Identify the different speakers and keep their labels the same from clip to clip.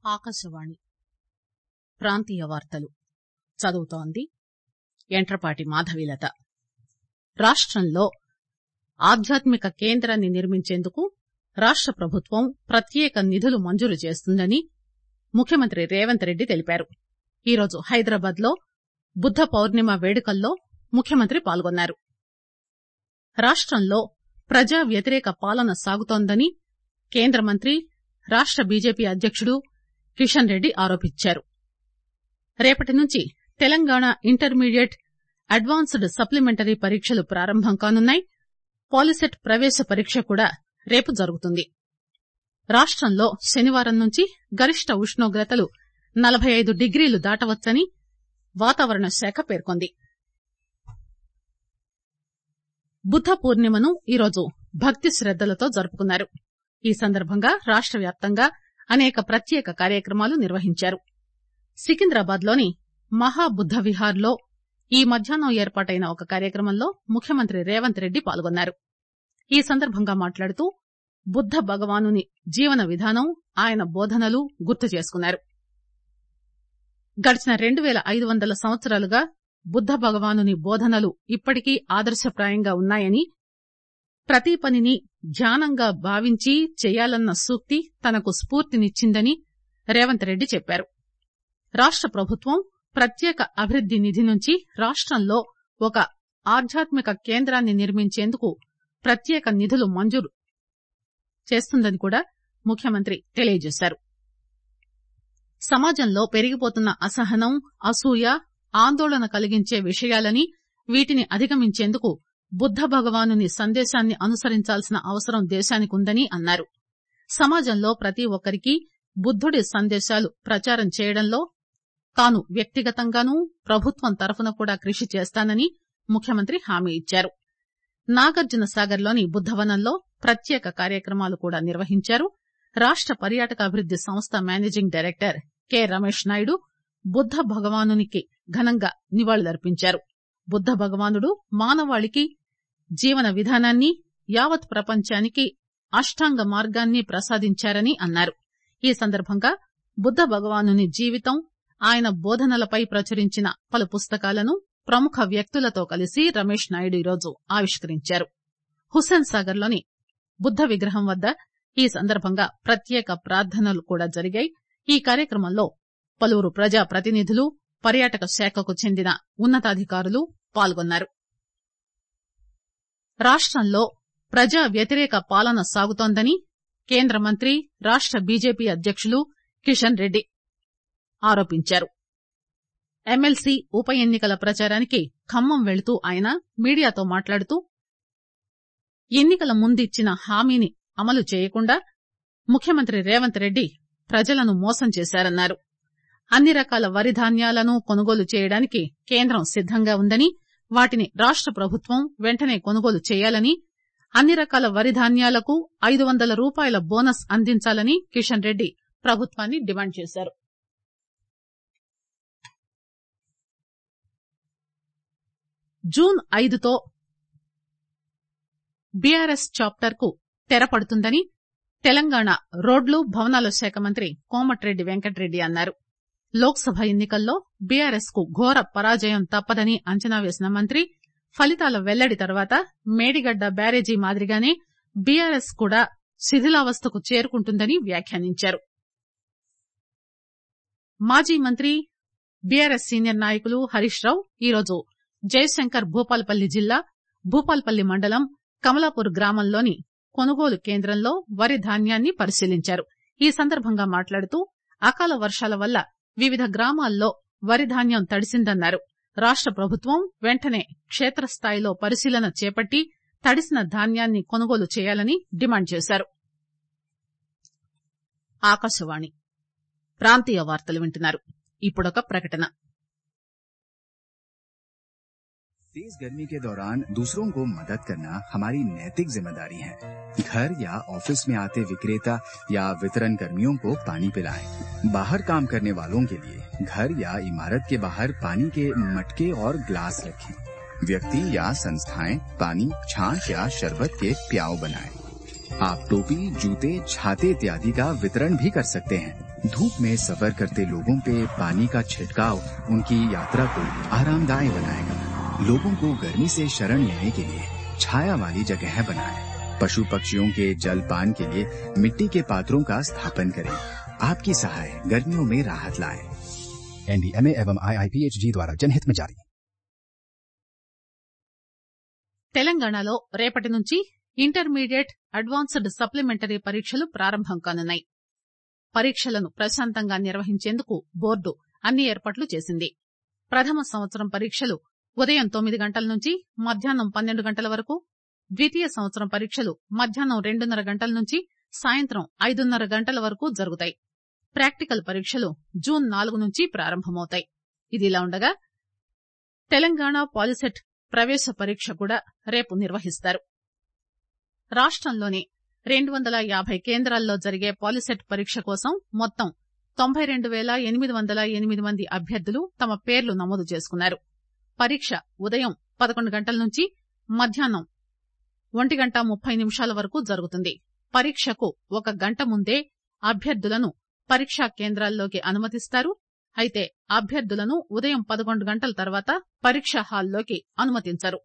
Speaker 1: ఆకాశవాణి ప్రాంతీయ వార్తలు చదువుతోంది యంట్రపాటి మాధవీలత రాష్టంలో ఆధ్యాత్మిక కేంద్రాన్ని నిర్మించేందుకు రాష్ట ప్రభుత్వం ప్రత్యేక నిధులు మంజూరు చేస్తుందని ముఖ్యమంత్రి రేవంత్ రెడ్డి తెలిపారు ఈరోజు హైదరాబాద్ లో బుద్ద పౌర్ణిమ వేడుకల్లో ముఖ్యమంత్రి పాల్గొన్నారు రాష్టంలో ప్రజా వ్యతిరేక పాలన సాగుతోందని కేంద్ర మంత్రి రాష్ట బీజేపీ అధ్యకుడు కిషన్ రెడ్డి ఆరోపించారు రేపటి నుంచి తెలంగాణ ఇంటర్మీడియట్ అడ్వాన్స్డ్ సప్లిమెంటరీ పరీక్షలు ప్రారంభం కానున్నాయి పాలిసెట్ ప్రవేశ పరీక్ష కూడా రేపు జరుగుతుంది రాష్టంలో శనివారం నుంచి గరిష్ట ఉష్ణోగ్రతలు నలబై ఐదు డిగ్రీలు దాటవచ్చని వాతావరణ శాఖ పేర్కొంది బుద్ద పూర్ణిమను ఈరోజు భక్తి శ్రద్దలతో జరుపుకున్నారు ఈ సందర్భంగా రాష్ట వ్యాప్తంగా అనేక ప్రత్యేక కార్యక్రమాలు నిర్వహించారు సికింద్రాబాద్ లోని మహాబుద్ద విహార్ లో ఈ మధ్యాహ్నం ఏర్పాటైన ఒక కార్యక్రమంలో ముఖ్యమంత్రి రేవంత్ రెడ్డి పాల్గొన్నారు ఈ సందర్భంగా మాట్లాడుతూ బుద్ద భగవానుని జీవన విధానం ఆయన బోధనలు గుర్తు చేసుకున్నారు గడిచిన రెండు పేల ఐదు వందల సంవత్సరాలుగా బుద్ద భగవానుని బోధనలు ఇప్పటికీ ఆదర్శప్రాయంగా ఉన్నాయని ప్రతి పనిని ధ్యానంగా భావించి చేయాలన్న సూక్తి తనకు స్పూర్తినిచ్చిందని రేవంత్ రెడ్డి చెప్పారు రాష్ట ప్రభుత్వం ప్రత్యేక అభివృద్ది నిధి నుంచి రాష్టంలో ఒక ఆధ్యాత్మిక కేంద్రాన్ని నిర్మించేందుకు ప్రత్యేక నిధులు మంజూరు చేస్తుందని కూడా ముఖ్యమంత్రి తెలియజేశారు సమాజంలో పెరిగిపోతున్న అసహనం అసూయ ఆందోళన కలిగించే విషయాలని వీటిని అధిగమించేందుకు బుద్ద భగవానుని సందేశాన్ని అనుసరించాల్సిన అవసరం దేశానికుందని అన్నారు సమాజంలో ప్రతి ఒక్కరికీ బుద్దుడి సందేశాలు ప్రచారం చేయడంలో తాను వ్యక్తిగతంగానూ ప్రభుత్వం తరఫున కూడా కృషి చేస్తానని ముఖ్యమంత్రి హామీ ఇచ్చారు నాగార్జున సాగర్ లోని బుద్దవనంలో ప్రత్యేక కార్యక్రమాలు కూడా నిర్వహించారు రాష్ట పర్యాటక అభివృద్ది సంస్థ managing director K Ramesh Naidu Buddha భగవానునికి ఘనంగా నివాళులర్పించారు బుద్ద భగవానుడు మానవాళికి జీవన విధానాన్ని యావత్ ప్రపంచానికి అష్టాంగ మార్గాన్ని ప్రసాదించారని అన్నారు ఈ సందర్భంగా బుద్ద భగవానుని జీవితం ఆయన బోధనలపై ప్రచురించిన పలు పుస్తకాలను ప్రముఖ వ్యక్తులతో కలిసి రమేష్ నాయుడు ఈరోజు ఆవిష్కరించారు హుస్సేన్ సాగర్ లోని బుద్ద విగ్రహం వద్ద ఈ సందర్భంగా ప్రత్యేక ప్రార్థనలు కూడా జరిగాయి ఈ కార్యక్రమంలో పలువురు ప్రజా ప్రతినిధులు పర్యాటక శాఖకు చెందిన ఉన్నతాధికారులు పాల్గొన్నారు రాష్టంలో ప్రజా వ్యతిరేక పాలన సాగుతోందని కేంద్ర మంత్రి రాష్ట బీజేపీ అధ్యకులు కిషన్ రెడ్డి ఆరోపించారు ఎమ్మెల్సీ ఉప ఎన్నికల ప్రచారానికి ఖమ్మం వెళుతూ ఆయన మీడియాతో మాట్లాడుతూ ఎన్నికల ముందిచ్చిన హామీని అమలు చేయకుండా ముఖ్యమంత్రి రేవంత్ రెడ్డి ప్రజలను మోసం చేశారన్నారు అన్ని రకాల వరి ధాన్యాలను కొనుగోలు చేయడానికి కేంద్రం సిద్దంగా ఉందని వాటిని రాష్ట ప్రభుత్వం వెంటనే కొనుగోలు చేయాలని అన్ని రకాల వరి ధాన్యాలకు ఐదు వందల రూపాయల బోనస్ అందించాలని కిషన్ రెడ్డి ప్రభుత్వాన్ని డిమాండ్ చేశారు జూన్ ఐదుతో బీఆర్ఎస్ చాప్టర్ కు తెరపడుతుందని తెలంగాణ రోడ్లు భవనాల శాఖ మంత్రి కోమటిరెడ్డి వెంకటరెడ్డి అన్నారు లోక్ సభ ఎన్నికల్లో బీఆర్ఎస్ కు ఘోర పరాజయం తప్పదని అంచనా వేసిన మంత్రి ఫలితాల వెల్లడి తర్వాత మేడిగడ్డ బ్యారేజీ మాదిరిగానే బీఆర్ఎస్ కూడా శిథిలావస్థకు చేరుకుంటుందని వ్యాఖ్యానించారు మాజీ మంత్రి బీఆర్ఎస్ సీనియర్ నాయకులు హరీష్ రావు ఈరోజు జయశంకర్ భూపాలపల్లి జిల్లా భూపాలపల్లి మండలం కమలాపూర్ గ్రామంలోని కొనుగోలు కేంద్రంలో వరి ధాన్యాన్ని పరిశీలించారు ఈ సందర్భంగా మాట్లాడుతూ అకాల వర్షాల వల్ల వివిధ గ్రామాల్లో వరి ధాన్యం తడిసిందన్నారు రాష్ట ప్రభుత్వం వెంటనే క్షేత్రస్థాయిలో పరిశీలన చేపట్టి తడిసిన ధాన్యాన్ని కొనుగోలు చేయాలని డిమాండ్ చేశారు ఆకాశవాణి ప్రాంతీయ వార్తలు వింటున్నారు ఇప్పుడొక ప్రకటన
Speaker 2: तेज गर्मी के दौरान दूसरों को मदद करना हमारी नैतिक जिम्मेदारी है घर या ऑफिस में आते विक्रेता या वितरण कर्मियों को पानी पिलाएं। बाहर काम करने वालों के लिए घर या इमारत के बाहर पानी के मटके और ग्लास रखें व्यक्ति या संस्थाएं पानी छाछ या शरबत के प्याव बनाएं। आप टोपी जूते छाते इत्यादि का वितरण भी कर सकते हैं धूप में सफर करते लोगों पे पानी का छिड़काव उनकी यात्रा को आरामदायक बनाएगा लोगों को गर्मी से शरण लेने के लिए छाया वाली जगह बनाएं। पशु पक्षियों के जल पान के लिए मिट्टी के पात्रों का स्थापन करें आपकी सहाय गर्मियों में राहत लाए
Speaker 3: एनडीएमए एवं आईआईपीएचजी द्वारा जनहित में जारी
Speaker 1: తెలంగాణలో రేపటి నుంచి ఇంటర్మీడియట్ అడ్వాన్స్డ్ సప్లిమెంటరీ పరీక్షలు ప్రారంభం కానున్నాయి పరీక్షలను ప్రశాంతంగా నిర్వహించేందుకు బోర్డు అన్ని ఏర్పాట్లు చేసింది ప్రథమ సంవత్సరం పరీక్షలు ఉదయం తొమ్మిది గంటల నుంచి మధ్యాహ్నం పన్నెండు గంటల వరకు ద్వితీయ సంవత్సరం పరీక్షలు మధ్యాహ్నం రెండున్నర గంటల నుంచి సాయంత్రం ఐదున్నర గంటల వరకు జరుగుతాయి ప్రాక్టికల్ పరీక్షలు జూన్ నాలుగు నుంచి ప్రారంభమవుతాయి ఇదిలా ఉండగా తెలంగాణ పాలిసెట్ ప్రవేశ పరీక్ష కూడా రేపు నిర్వహిస్తారు రాష్టంలోని రెండు వందల యాభై కేంద్రాల్లో జరిగే పాలిసెట్ పరీక్ష కోసం మొత్తం తొంభై రెండు పేల ఎనిమిది వందల ఎనిమిది మంది అభ్యర్థులు తమ పేర్లు నమోదు చేసుకున్నారు పరీక్ష ఉదయం పదకొండు గంటల నుంచి మధ్యాహ్నం ఒంటి గంట ముప్పై నిమిషాల వరకు జరుగుతుంది పరీక్షకు ఒక గంట ముందే అభ్యర్థులను పరీక్షా కేంద్రాల్లోకి అనుమతిస్తారు అయితే అభ్యర్థులను ఉదయం పదకొండు గంటల తర్వాత పరీక్షా హాల్లోకి అనుమతించరు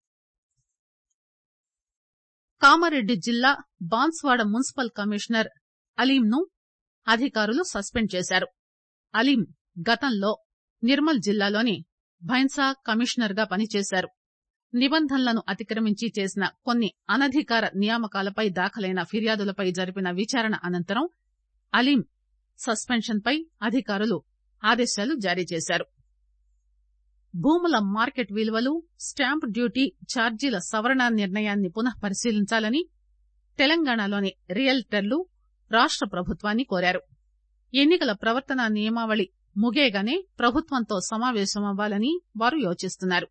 Speaker 1: కామారెడ్డి జిల్లా బాన్స్వాడ మున్సిపల్ కమిషనర్ అలీంను అధికారులు సస్పెండ్ చేశారు అలీం గతంలో నిర్మల్ జిల్లాలోని భైన్సా కమిషనర్ గా పనిచేశారు నిబంధనలను అతిక్రమించి చేసిన కొన్ని అనధికార నియామకాలపై దాఖలైన ఫిర్యాదులపై జరిపిన విచారణ అనంతరం అలీం సస్పెన్షన్ పై అధికారులు ఆదేశాలు జారీ చేశారు భూముల మార్కెట్ విలువలు స్టాంపు డ్యూటీ ఛార్జీల సవరణ నిర్ణయాన్ని పునః పరిశీలించాలని తెలంగాణలోని రియల్టర్లు రాష్ట ప్రభుత్వాన్ని కోరారు ఎన్నికల ప్రవర్తన నియమావళి ముగియగానే ప్రభుత్వంతో సమావేశమవ్వాలని వారు యోచిస్తున్నారు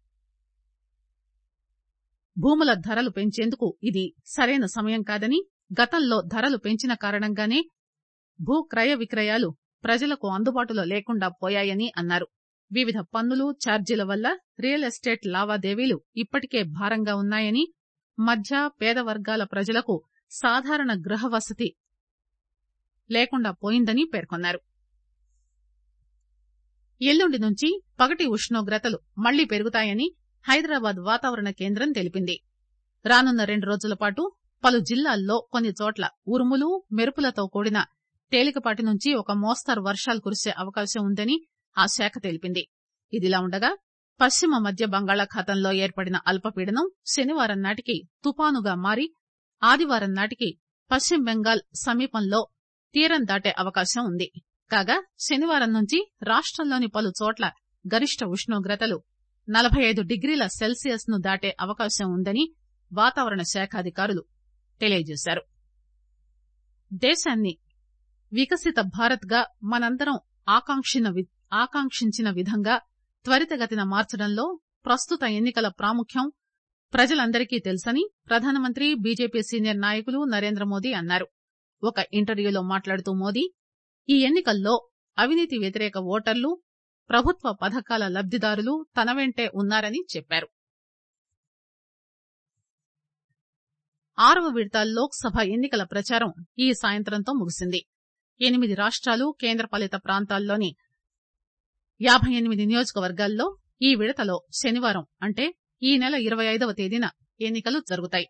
Speaker 1: భూముల ధరలు పెంచేందుకు ఇది సరైన సమయం కాదని గతంలో ధరలు పెంచిన కారణంగానే భూ క్రయ విక్రయాలు ప్రజలకు అందుబాటులో లేకుండా పోయాయని అన్నారు వివిధ పన్నులు ఛార్జీల వల్ల రియల్ ఎస్టేట్ లావాదేవీలు ఇప్పటికే భారంగా ఉన్నాయని మధ్య పేద వర్గాల ప్రజలకు సాధారణ గృహ వసతి లేకుండా పోయిందని పేర్కొన్నారు ఎల్లుండి నుంచి పగటి ఉష్ణోగ్రతలు మళ్లీ పెరుగుతాయని హైదరాబాద్ వాతావరణ కేంద్రం తెలిపింది రానున్న రెండు రోజుల పాటు పలు జిల్లాల్లో కొన్ని చోట్ల ఉరుములు మెరుపులతో కూడిన తేలికపాటి నుంచి ఒక మోస్తరు వర్షాలు కురిసే అవకాశం ఉందని ఆ శాఖ తెలిపింది ఇదిలా ఉండగా పశ్చిమ మధ్య బంగాళాఖాతంలో ఏర్పడిన అల్పపీడనం శనివారం నాటికి తుపానుగా మారి ఆదివారం నాటికి పశ్చిమ బెంగాల్ సమీపంలో తీరం దాటే అవకాశం ఉంది కాగా శనివారం నుంచి రాష్టంలోని పలు చోట్ల గరిష్ట ఉష్ణోగ్రతలు నలభై ఐదు డిగ్రీల సెల్సియస్ ను దాటే అవకాశం ఉందని వాతావరణ శాఖ అధికారులు తెలియజేశారు దేశాన్ని వికసిత భారత్ గా మనందరం ఆకాంక్షించిన విధంగా త్వరితగతిన మార్చడంలో ప్రస్తుత ఎన్నికల ప్రాముఖ్యం ప్రజలందరికీ తెలుసని ప్రధానమంత్రి బీజేపీ సీనియర్ నాయకులు నరేంద్ర మోదీ అన్నారు ఒక ఇంటర్వ్యూలో మాట్లాడుతూ మోదీ ఈ ఎన్నికల్లో అవినీతి వ్యతిరేక ఓటర్లు ప్రభుత్వ పథకాల లబ్దిదారులు తన వెంటే ఉన్నారని చెప్పారు ఆరవ విడత లోక్ సభ ఎన్నికల ప్రచారం ఈ సాయంత్రంతో ముగిసింది ఎనిమిది రాష్ట్రాలు కేంద్రపాలిత ప్రాంతాల్లోని యాబై ఎనిమిది నియోజకవర్గాల్లో ఈ విడతలో శనివారం అంటే ఈ నెల ఇరవై ఐదవ తేదీన ఎన్నికలు జరుగుతాయి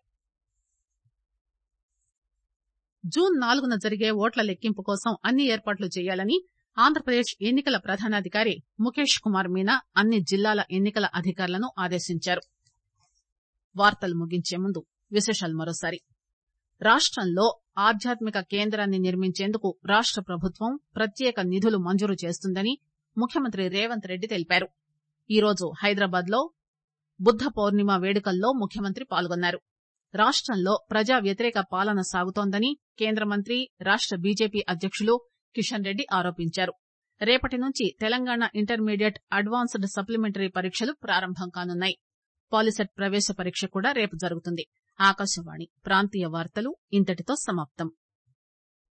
Speaker 1: జూన్ నాలుగున జరిగే ఓట్ల లెక్కింపు కోసం అన్ని ఏర్పాట్లు చేయాలని ఆంధ్రప్రదేశ్ ఎన్నికల ప్రధానాధికారి ముఖేష్ కుమార్ మీనా అన్ని జిల్లాల ఎన్నికల అధికారులను ఆదేశించారు వార్తలు ముగించే ముందు విశేషాలు మరోసారి రాష్టంలో ఆధ్యాత్మిక కేంద్రాన్ని నిర్మించేందుకు రాష్ట ప్రభుత్వం ప్రత్యేక నిధులు మంజూరు చేస్తుందని ముఖ్యమంత్రి రేవంత్ రెడ్డి తెలిపారు ఈరోజు హైదరాబాద్ లో బుద్ద పౌర్ణిమ వేడుకల్లో ముఖ్యమంత్రి పాల్గొన్నారు రాష్టంలో ప్రజా వ్యతిరేక పాలన సాగుతోందని కేంద్ర మంత్రి రాష్ట బీజేపీ అధ్యకులు కిషన్ రెడ్డి ఆరోపించారు రేపటి నుంచి తెలంగాణ ఇంటర్మీడియట్ అడ్వాన్స్డ్ సప్లిమెంటరీ పరీక్షలు ప్రారంభం కానున్నాయి పాలిసెట్ ప్రవేశ పరీక్ష కూడా రేపు జరుగుతుంది ఆకాశవాణి ప్రాంతీయ వార్తలు ఇంతటితో సమాప్తం